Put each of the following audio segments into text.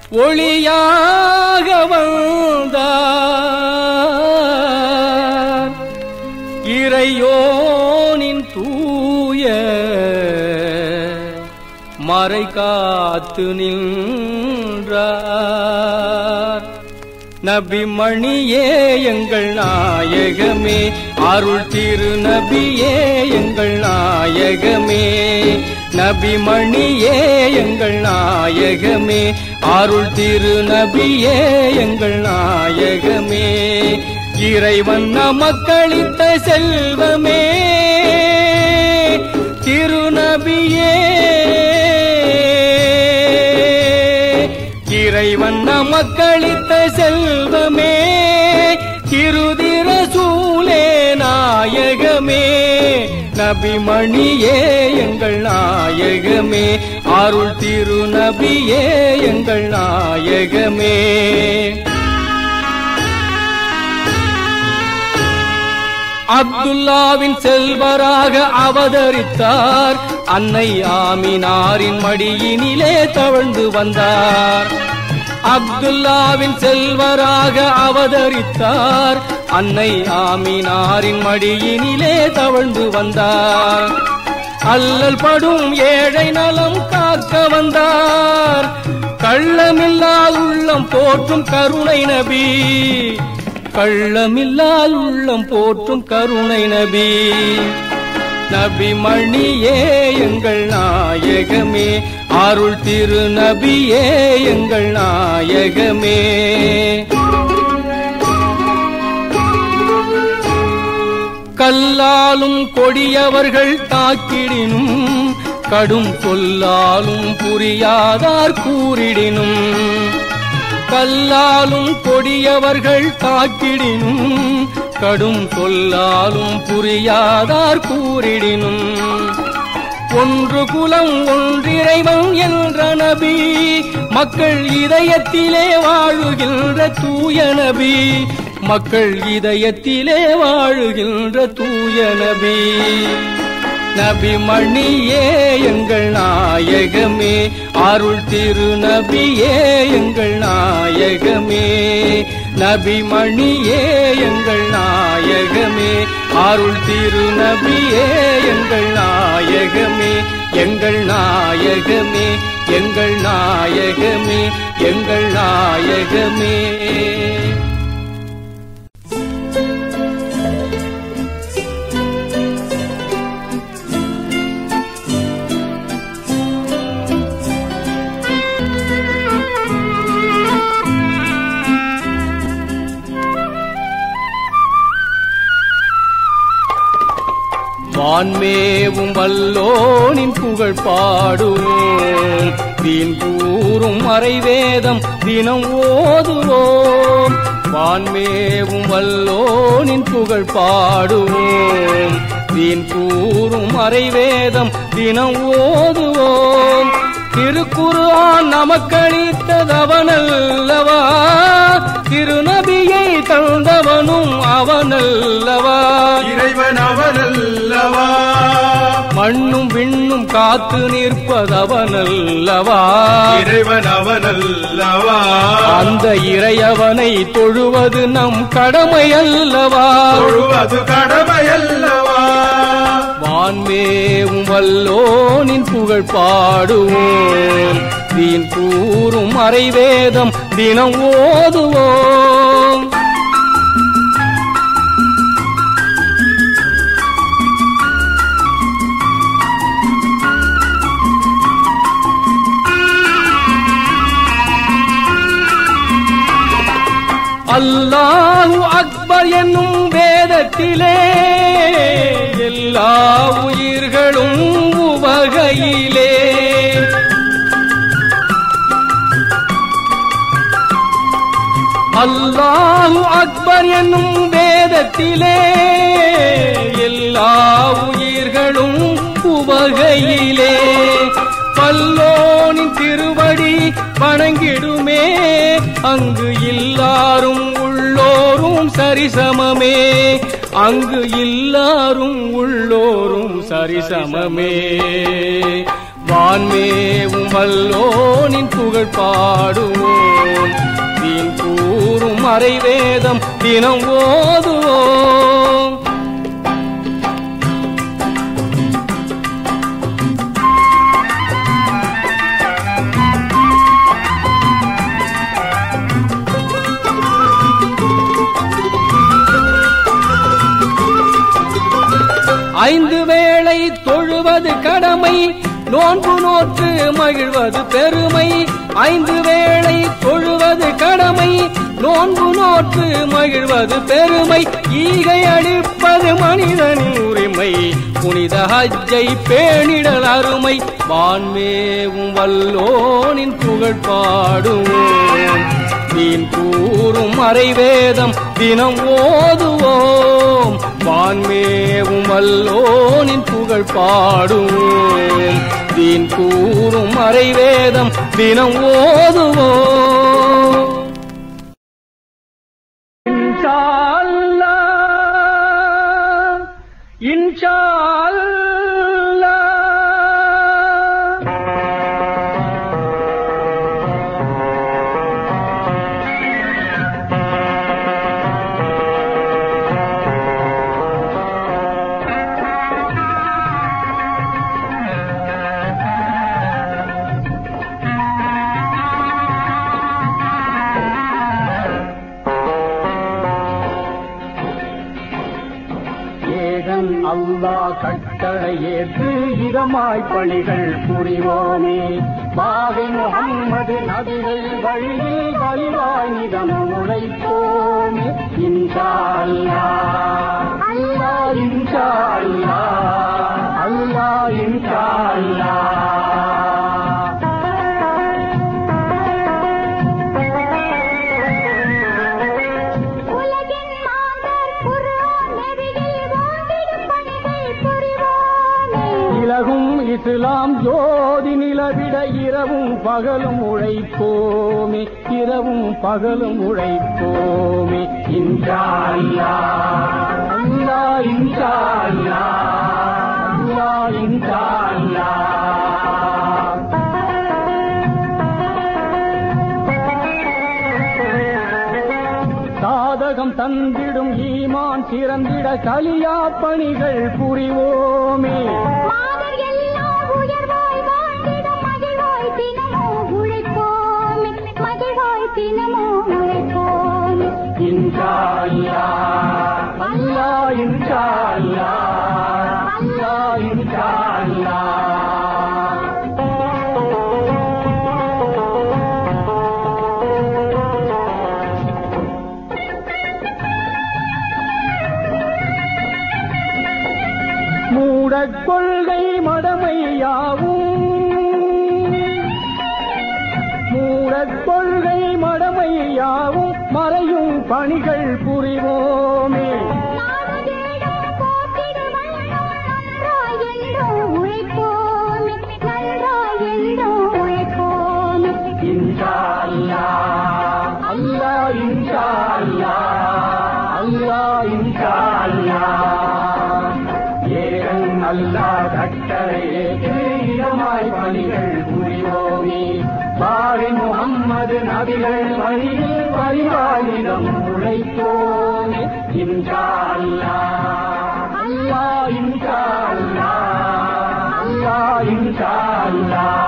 ஒளியாக வந்தார் இறையோனின் தூய மறை காத்து நின்றார் நபி மணியே எங்கள் நாயகமே அருள் திரு நபியே எங்கள் நாயகமே நபி மணியே எங்கள் நாயகமே அருள் திரு நபியே எங்கள் நாயகமே இறைவன் நமக்களித்த செல்வமே திருநபியே இறைவன் நமக்களித்த செல்வமே திருதிர சூலே நாயகமே நபிமணியே எங்கள் நாயகமே அருள் திரு நபியே எங்கள் நாயகமே அப்துல்லாவின் செல்வராக அவதரித்தார் அன்னை ஆமினாரின் மடியினிலே தவழ்ந்து வந்தார் அப்துல்லாவின் செல்வராக அவதரித்தார் அன்னை ஆமினாரின் மடியினிலே தவழ்ந்து வந்தார் அல்லல் படும் ஏழை நலம் காக்க வந்தார் கள்ளமில்லா உள்ளம் போற்றும் கருணை நபி கள்ளமில்லால் உள்ளம் போற்றும் கருணை நபி நபி மணியே எங்கள் நாயகமே அருள் திரு நபியே எங்கள் நாயகமே கல்லாலும் கொடியவர்கள் தாக்கிடினும் கடும் சொல்லாலும் புரியாதார் கூறிடினும் கல்லாலும் கொடியவர்கள் தாக்கிடினும் கடும் சொல்லாலும் புரியாதார் கூறிடினும் ஒன்று குலம் ஒன்றிறைவன் என்ற நபி மக்கள் இதயத்திலே வாழுகின்ற தூய நபி மக்கள் இதயத்திலே வாழுகின்ற தூய நபி நபி மணியே எங்கள் நாயகமே அருள் திரு நபியே எங்கள் நாயகமே நபி மணியே எங்கள் நாயகமே அருள் திரு நபியே எங்கள் நாயகமே எங்கள் நாயகமே எங்கள் நாயகமே எங்கள் நாயகமே வான்மேவும் வல்லோனின் புகழ் பாடுவோம் வீண் கூறும் மறைவேதம் தினம் ஓதுவோம் வான்மேவும் வல்லோனின் புகழ் பாடுவோம் வீண் கூறும் மறைவேதம் தினம் ஓதுவோம் திருக்குர்ஆன் நமக்களித்ததவனல்லவா திருநபியை தந்தவனும் அவனல்லவா இறைவன் அவனல்லவா மண்ணும் விண்ணும் காத்து நிற்பதவனல்லவா இறைவன் அவனல்லவா அந்த இறையவனை தொழுவது நம் கடமை அல்லவா தொழுவது கடமையல்லவா வான்மேவும் வல்லோனின் புகழ் பாடுவோம் வீண் கூறும் மறைவேதம் தினம் ஓதுவோம் அல்லாஹு அக்பர் என்னும் வேதத்திலே எல்லா உயிர்களும் உவகையிலே அல்லாஹு அக்பர் என்னும் வேதத்திலே எல்லா உயிர்களும் உவகையிலே பல்லோனின் திருவடி வணங்கிடுமே அங்கு எல்லாரும் உள்ளோரும் சரிசமமே அங்கு எல்லாரும் உள்ளோரும் சரிசமமே வான்மேவும் வல்லோனின் புகழ் பாடுவோம் வீண் கூறும் மறைவேதம் தினம் ஓதுவோம் ஐந்து வேளை தொழுவது கடமை நோன்பு நோற்று மகிழ்வது பெருமை ஐந்து வேளை தொழுவது கடமை நோன்பு நோற்று மகிழ்வது பெருமை ஈகை அளிப்பது மனிதனின் உரிமை புனித ஹஜ்ஜை பேணிடல் அருமை வான்மேவும் வல்லோனின் புகழ் பாடுவோம் வீண் கூறும் மறைவேதம் தினம் ஓதுவோம் வான்மேவும் வல்லோனின் புகழ் பாடுவோம் வீண் கூறும் மறைவேதம் தினம் ஓதுவோம் இன்ஷா அல்லாஹ், இன்ஷா அல்லாஹ். ஏகன் அல்லாஹ் கட்டளை ஏற்று இதமாய் பணிகள் புரிவோமே பாகை முகம்மது நபிகள் வழியில் வலிவாய் நிதம் உழைப்போமே இன்ஷா அல்லாஹ் அல்லாஹ் இன்ஷா அல்லாஹ் அல்லாஹ் இன்ஷா அல்லாஹ் உலகின் மாந்தர் குர்ஆன் நெறியில் வாழ்ந்திடும் பணிகள் புரிவோமே. இலகும் இஸ்லாம் ஜோதி நிலவிட இரவும் பகலும் உழைப்போமே இரவும் பகலும் உழைப்போமே இன்ஷா அல்லாஹ் அல்லாஹ் இன்ஷா அல்லாஹ் அல்லாஹ் இன்ஷா அல்லாஹ் சாதகம் தந்திடும் ஈமான் சிறந்திட கலியா பணிகள் புரிவோமே மாதர் எல்லாம் உயர்வாய் வாழ்ந்திடும் மகிழ்வாய் தினமோ உழைப்போமே. மகிழ்வாய் தினமோ உழைப்போமே. இன்ஷா அல்லாஹ் அல்லாஹ் இன்ஷா அல்லாஹ் அல்லாஹ் இன்ஷா அல்லாஹ் மூடக் கொள்கை மடமையாவும் மூடக் கொள்கை மடமையாவும் மறையும் பணிகள் புரிவோமே நாடு தேடும் போக்கிடு வண்ணம் நன்றாய் என்றோ உழைப்போமே. நன்றாய் என்றோ உழைப்போமே. இன்ஷா அல்லாஹ் அல்லாஹ் இன்ஷா அல்லாஹ் அல்லாஹ் இன்ஷா அல்லாஹ் ஏகன் அல்லாஹ் கட்டளை இதமாய் பணிகள் புரிவோமே பாரி முகம்மது நபிகள் வழியில் பரிவாயிடம் உழைப்போமே இன்ஷா அல்லாஹ் அல்லாஹ் இன்ஷா அல்லாஹ் அல்லாஹ் இன்ஷா அல்லாஹ்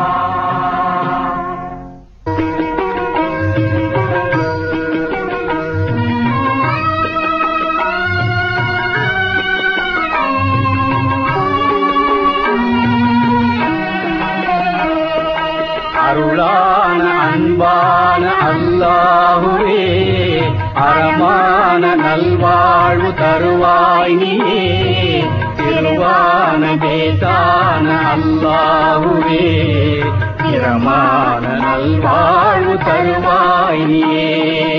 அருளான அன்பான அல்லாஹுவே அறமான நல்வாழ்வு தருவாய் நீயே திருவான பேதான அல்லாஹுவே திறமான நல்வாழ்வு தருவாய் நீயே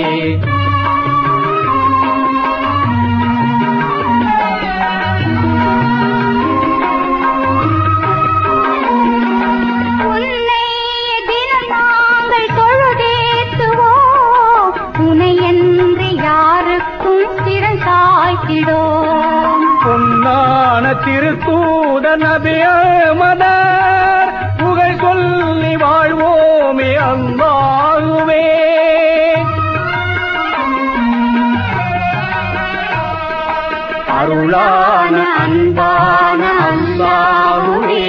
உன்னை தினம் நாங்கள் தொழுதேத்துவோம் உனை என்று யாருக்கும் திறன் சாய்த்திடோம் பொன்னான திருத்தூத நபியமதார் தெய்வமே அல்லாகுவே அருளான அன்பான அல்லாஹுவே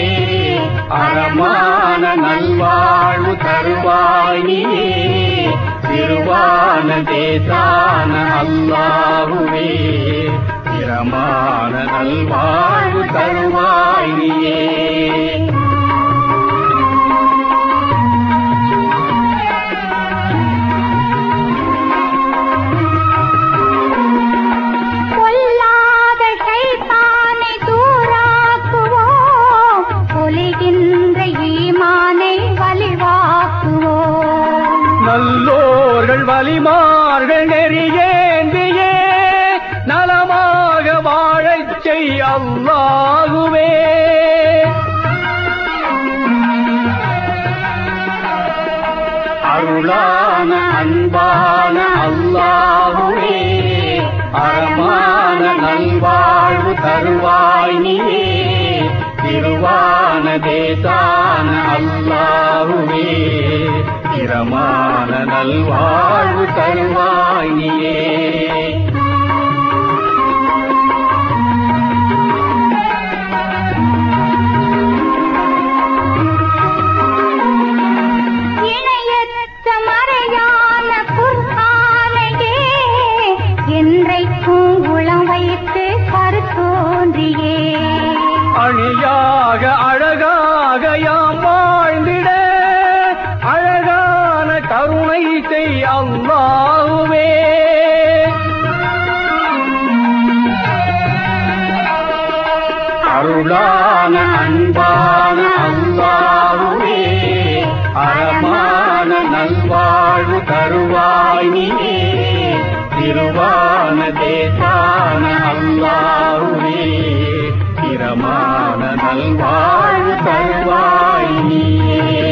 அறமான நல்வாழ்வு தருவாயினே திருவான தேசான அல்லாஹுவே திறமான நல்வாழ்வு தருவாயினியே பொல்லாத ஷைத்தானை தூராக்குவோம் பொலிகின்ற ஈமானை வலிவாக்குவோம் நல்லோர்கள் வலிமார்கள் நெறியேந்தியே நலமாக வாழச் செய் அல்லாகுவே அருளான அன்பான அல்லாஹுவே அறமான நல்வாழ்வு தருவாய் நீயே திருவான தேசான அல்லாஹுவே திறமான நல்வாழ்வு தருவாய் நீயே இணையற்ற மறையான குர்ஆனையே என்றைக்கும் உளம் வைத்து கருத்தோன்றியே அணியாக அழகாக யாம் வாழ்ந்திட அழகான கருணை செய் அல்லாஹுவே அருளான அன்பான அல்லாஹுவே அறமான நல்வாழ்வு தருவாய் நீயே திருவான தேசான அல்லாஹுவே திறமான நல்வாழ்வு தருவாய் நீயே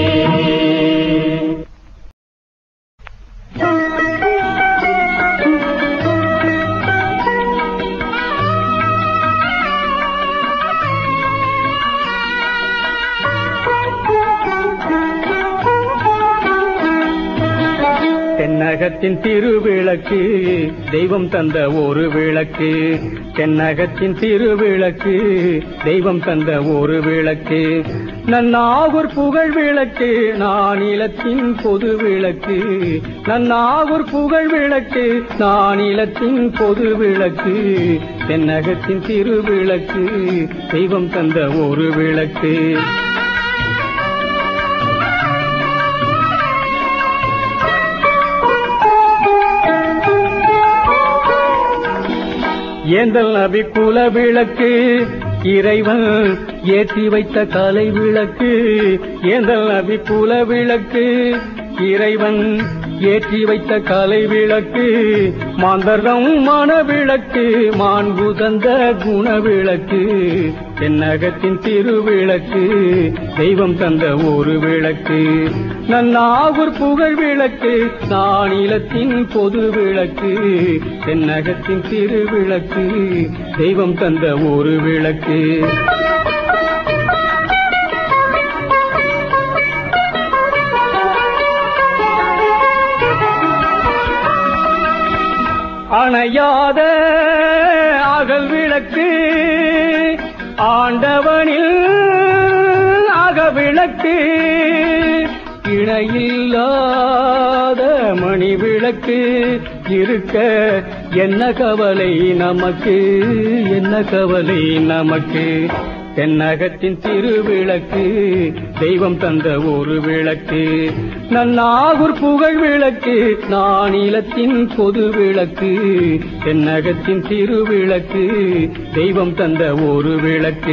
தென்னகத்தின் திருவிளக்கு தெய்வம் தந்த ஒரு விளக்கு தென்னகத்தின் திருவிளக்கு தெய்வம் தந்த ஒரு விளக்கு நன்னாகூர் புகழ் விளக்கு நானிலத்தின் பொது விளக்கு நன்னாகூர் புகழ் விளக்கு நானிலத்தின் பொது விளக்கு தென்னகத்தின் திருவிளக்கு தெய்வம் தந்த ஒரு விளக்கு ஏந்தல் நபி குல விளக்கு இறைவன் ஏற்றி வைத்த கலை விளக்கு ஏந்தல் நபி குல விளக்கு இறைவன் ஏற்றி வைத்த கலை விளக்கு மாந்தர்தம் மன விளக்கு மாண்பு தந்த குண விளக்கு தென்னகத்தின் திருவிளக்கு தெய்வம் தந்த ஒரு விளக்கு நன்னாகூர் புகழ் விளக்கு நானிலத்தின் பொது விளக்கு தென்னகத்தின் திருவிளக்கு தெய்வம் தந்த ஒரு விளக்கு அணையாத அகல் விளக்கு ஆண்டவனில் அகவிளக்கு இணையில்லாத மணி விளக்கு இருக்க என்ன கவலை நமக்கு என்ன கவலை நமக்கு தென்னகத்தின் திருவிளக்கு தெய்வம் தந்த ஒரு விளக்கு நன்னாகூர் புகழ் விளக்கு நானிலத்தின் பொது விளக்கு தென்னகத்தின் திருவிளக்கு தெய்வம் தந்த ஒரு விளக்கு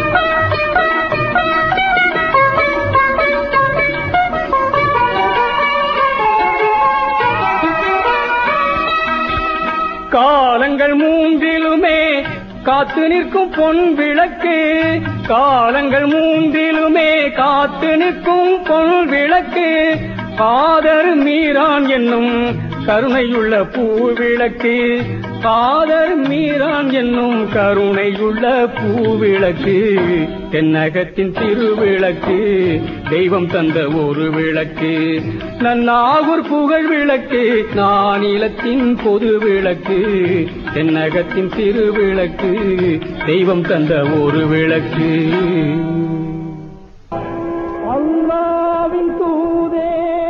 காலங்கள் மூன்றிலுமே காத்து நிற்கும் பொன் விளக்கு காலங்கள் மூன்றிலுமே காத்து நிற்கும் பொன் விளக்கு காதர் மீரான் என்னும் கருணையுள்ள பூ விளக்கு காதர் மீரான் என்னும் கருணையுள்ள பூவிளக்கு தென்னகத்தின் திருவிளக்கு தெய்வம் தந்த ஒரு விளக்கு நன்னாகூர் புகழ் விளக்கு நானிலத்தின் பொது விளக்கு தென்னகத்தின் திருவிளக்கு தெய்வம் தந்த ஒரு விளக்கு அல்லாவின் தூதே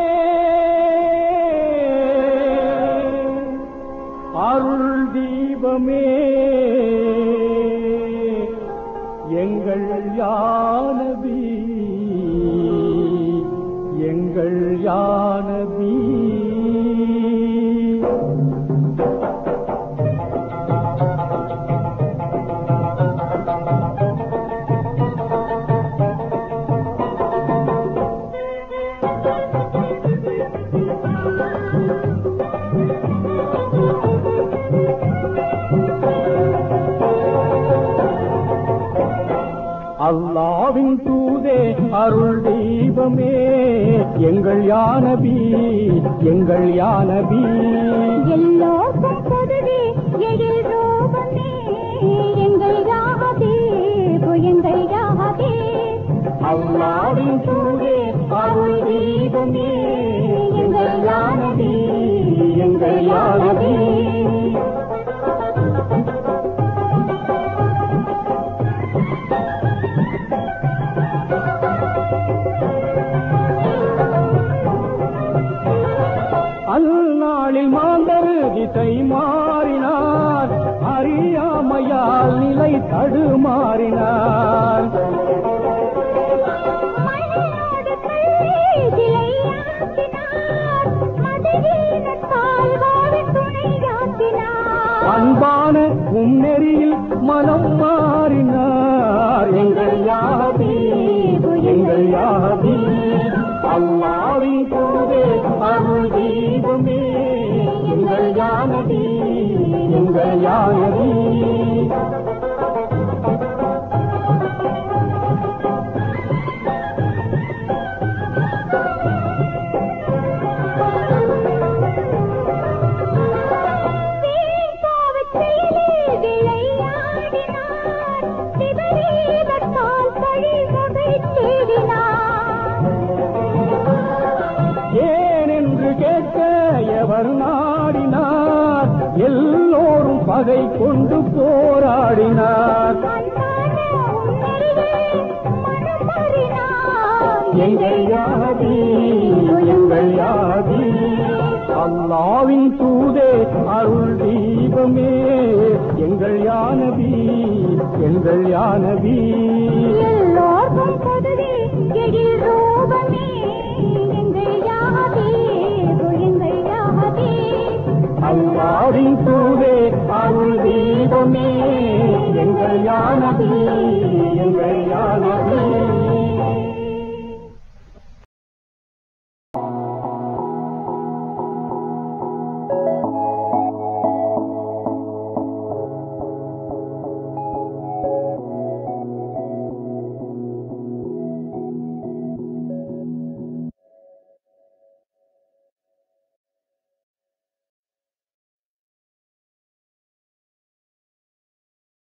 அருள் தீபமே எங்கள் யானபி எங்கள் யானபி அல்லாவின் தூதே அருள் தெய்வமே எங்கள் யானபி எங்கள் யானபி எல்லோருக்கும் பொதுவே எழில் ரூபமே எங்கள் யாகதே எங்கள் யாகதே அல்லாவின் தூதே அருள் தெய்வமே எங்கள் யானபி எங்கள் யானபி அந்நாளில் மாந்தரு திசை மாறினார் அறியாமையால் நிலை தடுமாறினார் மண்ணோடு சிலையாக்கினார் மதியீனத்தால் வாழ துணையாக்கினார் அன்பான உன்னெறியில் மனம் மாறினார் எங்கள் யாதி எங்கள் யாதி அல்லாவின் தூதே அருள் தீபமே எங்கள் யானதி எங்கள் யானதி சீதாவுச்சிலே விளையாடினார் சிவரீதத்தால் பழிமுகை தேடினார் ஏனென்று கேட்க எவர் நாடினார் எல்லோரும் பகை கொண்டு போராடினார் எங்கள் யாதி எங்கள் யாதி அல்லாவின் தூதே அருள் தீபமே எங்கள் யானபி எங்கள் யானபி எல்லோருக்கும் பொது